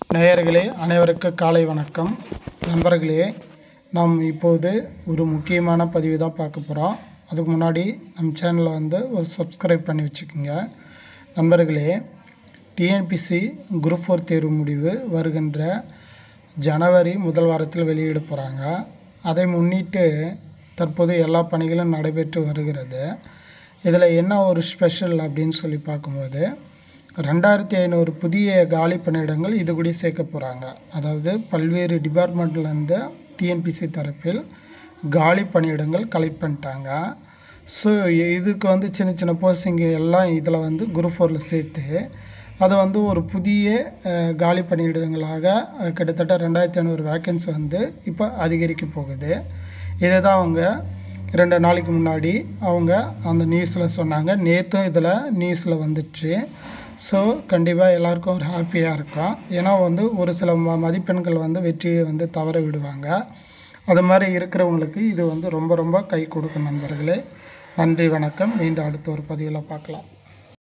நேயர்களே அனைவருக்கும் காலை வணக்கம் நண்பர்களே நாம் இப்போது ஒரு முக்கியமான பதிவு தான் பார்க்க போகிறோம் அதுக்கு முன்னாடி நம்ம சேனலை வந்து ஒரு சப்ஸ்கிரைப் பண்ணி வச்சுக்கோங்க நண்பர்களே டிஎன்பிசி குரூப் ஃபோர் தேர்வு முடிவு வருகின்ற ஜனவரி முதல் வாரத்தில் வெளியிட போகிறாங்க அதை முன்னிட்டு தற்போது எல்லா பணிகளும் நடைபெற்று வருகிறது இதில் என்ன ஒரு ஸ்பெஷல் அப்படின்னு சொல்லி பார்க்கும்போது ரெண்டாயிரத்தி ஐநூறு புதிய காலி பணியிடங்கள் இது கூட சேர்க்க போகிறாங்க அதாவது பல்வேறு டிபார்ட்மெண்ட்லேருந்து டிஎன்பிசி தரப்பில் காலி பணியிடங்கள் கலெக்ட் பண்ணிட்டாங்க ஸோ இதுக்கு வந்து சின்ன சின்ன போஸ்டிங் எல்லாம் இதில் வந்து குரூப் ஃபோரில் சேர்த்து அதை வந்து ஒரு புதிய அஹ், காலி பணியிடங்களாக அஹ், கிட்டத்தட்ட ரெண்டாயிரத்தி ஐநூறு வேக்கன்சி வந்து இப்போ அதிகரிக்க போகுது இதை தான் அவங்க ரெண்டு நாளைக்கு முன்னாடி அவங்க அந்த நியூஸில் சொன்னாங்க நேற்றும் இதில் நியூஸில் வந்துடுச்சு ஸோ கண்டிப்பாக எல்லாருக்கும் ஒரு ஹாப்பியாக இருக்கும் ஏன்னா வந்து ஒரு சில ம மதிப்பெண்கள் வந்து வெற்றியை வந்து தவற விடுவாங்க அது மாதிரி இருக்கிறவங்களுக்கு இது வந்து ரொம்ப ரொம்ப கை கொடுக்கும் நண்பர்களே நன்றி வணக்கம் மீண்டும் அடுத்த ஒரு பதிவில் பார்க்கலாம்